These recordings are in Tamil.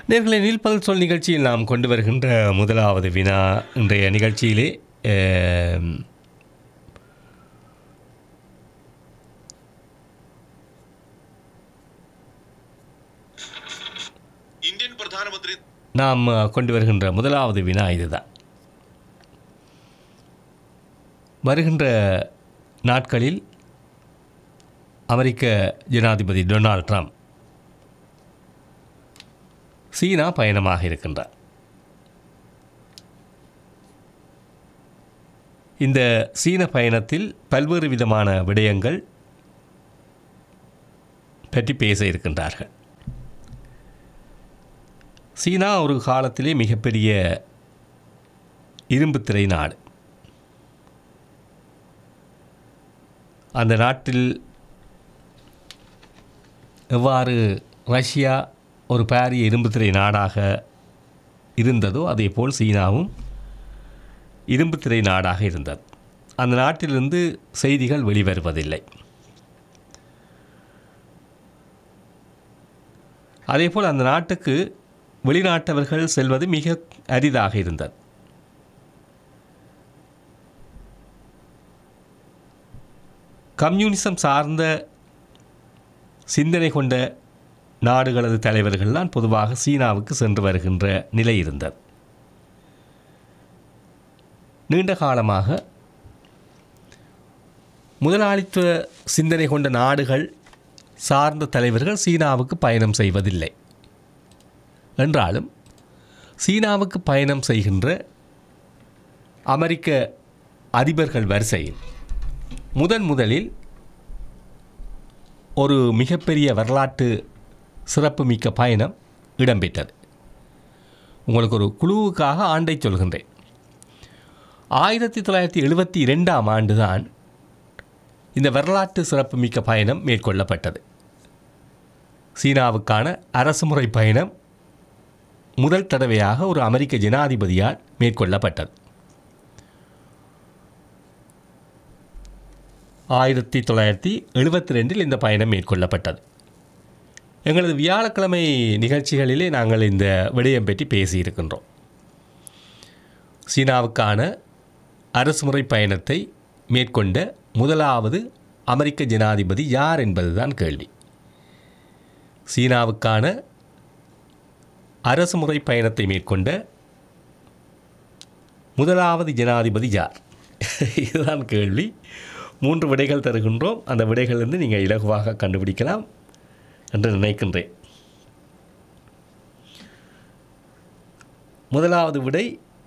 நேர்களை நீல்பல் சொல் நிகழ்ச்சியில் நாம் கொண்டு வருகின்ற முதலாவது வினா இன்றைய நிகழ்ச்சியிலே ஆம், ഇന്ത്യൻ പ്രധാനമന്ത്രി நாம் அஹ், கொண்டு வருகின்ற முதலாவது வினா இதுதான் வருகின்ற நாட்களில் அமெரிக்க ஜனாதிபதி டொனால்ட் ட்ரம்ப் சீனா பயணமாக இருக்கின்றார் இந்த சீன பயணத்தில் பல்வேறு விதமான விடயங்கள் பற்றி பேச இருக்கின்றார்கள் சீனா ஒரு காலத்திலே மிகப்பெரிய இரும்புத் திரை நாடு அந்த நாட்டில் எவ்வாறு ரஷ்யா ஒரு பாரிய இரும்புத்திரை நாடாக இருந்ததோ அதேபோல் சீனாவும் இரும்புத்திரை நாடாக இருந்தது அந்த நாட்டிலிருந்து செய்திகள் வெளிவருவதில்லை அதேபோல் அந்த நாட்டுக்கு வெளிநாட்டவர்கள் செல்வது மிக அரிதாக இருந்தது கம்யூனிசம் சார்ந்த சிந்தனை கொண்ட நாடுகளது தலைவர்கள்தான் பொதுவாக சீனாவுக்கு சென்று வருகின்ற நிலை இருந்தது நீண்ட காலமாக முதலாளித்துவ சிந்தனை கொண்ட நாடுகள் சார்ந்த தலைவர்கள் சீனாவுக்கு பயணம் செய்வதில்லை என்றாலும் சீனாவுக்கு பயணம் செய்கின்ற அமெரிக்க அதிபர்கள் வரிசையில் முதன் முதலில் ஒரு மிகப்பெரிய வரலாற்று சிறப்புமிக்க பயணம் இடம்பெற்றது உங்களுக்கு ஒரு குழுவுக்காக ஆண்டை சொல்கின்றேன் ஆயிரத்தி தொள்ளாயிரத்தி எழுபத்தி ரெண்டாம் ஆண்டுதான் இந்த வரலாற்று சிறப்புமிக்க பயணம் மேற்கொள்ளப்பட்டது சீனாவுக்கான அரசுமுறை பயணம் முதல் தடவையாக ஒரு அமெரிக்க ஜனாதிபதியால் மேற்கொள்ளப்பட்டது ஆயிரத்தி தொள்ளாயிரத்தி எழுபத்தி ரெண்டில் இந்த பயணம் மேற்கொள்ளப்பட்டது எங்களது வியாழக்கிழமை நிகழ்ச்சிகளிலே நாங்கள் இந்த விடயம் பற்றி பேசியிருக்கின்றோம் சீனாவுக்கான அரசுமுறை பயணத்தை மேற்கொண்ட முதலாவது அமெரிக்க ஜனாதிபதி யார் என்பதுதான் கேள்வி சீனாவுக்கான அரசுமுறை பயணத்தை மேற்கொண்ட முதலாவது ஜனாதிபதி யார் இதுதான் கேள்வி மூன்று விடைகள் தருகின்றோம் அந்த விடைகளிலிருந்து நீங்கள் இலகுவாக கண்டுபிடிக்கலாம் என்று நினைக்கின்றேன் முதலாவது விடை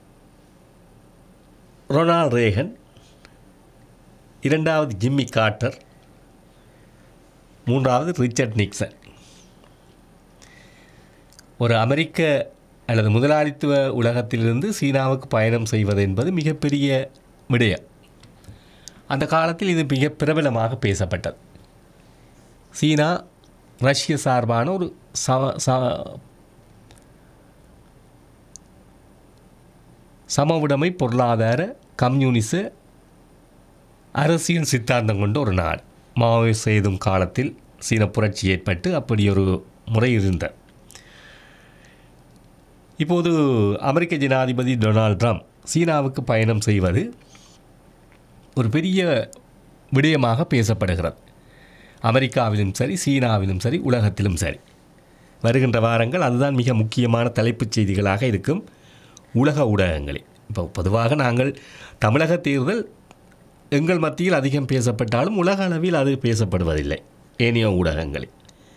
ரொனால்ட் ரேகன் இரண்டாவது ஜிம்மி கார்ட்டர் மூன்றாவது ரிச்சர்ட் நிக்சன் ஒரு அமெரிக்க அல்லது முதலாளித்துவ உலகத்திலிருந்து சீனாவுக்கு பயணம் செய்வது என்பது மிகப்பெரிய விடயம் அந்த காலத்தில் இது மிக பிரபலமாக பேசப்பட்டது சீனா ரஷ்ய சார்பான ஒரு சம ச- சமவுடைமை பொருளாதார கம்யூனிச அரசியல் சித்தாந்தம் கொண்ட ஒரு நாடு மாவை செய்தும் காலத்தில் சீன புரட்சி ஏற்பட்டு அப்படி ஒரு முறை இருந்தது இப்போது அமெரிக்க ஜனாதிபதி டொனால்ட் ட்ரம்ப் சீனாவுக்கு பயணம் செய்வது ஒரு பெரிய விடயமாக பேசப்படுகிறது அமெரிக்காவிலும் சரி சீனாவிலும் சரி உலகத்திலும் சரி வருகின்ற வாரங்கள் அதுதான் மிக முக்கியமான தலைப்புச் செய்திகளாக இருக்கும் உலக ஊடகங்களில் இப்போ பொதுவாக நாங்கள் தமிழக தேர்தல் எங்கள் மத்தியில் அதிகம் பேசப்பட்டாலும் உலக அளவில் அது பேசப்படுவதில்லை ஏனைய ஊடகங்களில்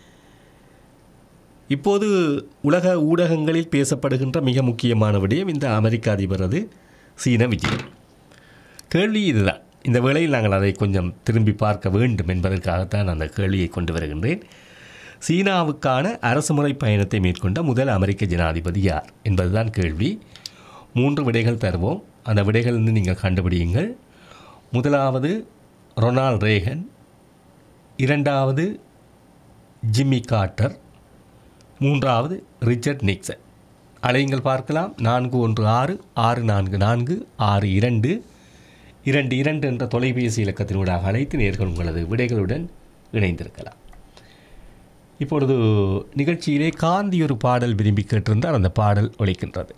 இப்போது உலக ஊடகங்களில் பேசப்படுகின்ற மிக முக்கியமான விடயம் இந்த அமெரிக்க அதிபரது சீன விஜயம் கேள்வி இதுதான் இந்த வேளையில் நாங்கள் அதை கொஞ்சம் திரும்பி பார்க்க வேண்டும் என்பதற்காகத்தான் அந்த கேள்வியை கொண்டு வருகின்றேன் சீனாவுக்கான அரசுமுறை பயணத்தை மேற்கொண்ட முதல் அமெரிக்க ஜனாதிபதி யார் என்பதுதான் கேள்வி மூன்று விடைகள் தருவோம் அந்த விடைகளிலிருந்து நீங்கள் கண்டுபிடியுங்கள் முதலாவது ரொனால்ட் ரேகன் இரண்டாவது ஜிம்மி கார்ட்டர் மூன்றாவது ரிச்சர்ட் நிக்சன் அலையுங்கள் பார்க்கலாம் நான்கு ஒன்று ஆறு ஆறு நான்கு நான்கு ஆறு இரண்டு இரண்டு இரண்டு என்ற தொலைபேசி இலக்கத்தினூடாக அழைத்து நேர்கள் உங்களது விடைகளுடன் இணைந்திருக்கலாம் இப்பொழுது நிகழ்ச்சியிலே காந்தி ஒரு பாடல் விரும்பி கேட்டிருந்தார் அந்த பாடல் ஒலிக்கின்றது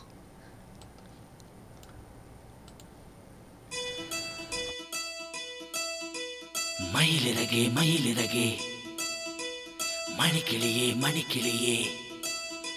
மயிலிறகே மயிலிறகே மணிக்கிளியே மணிக்கிளியே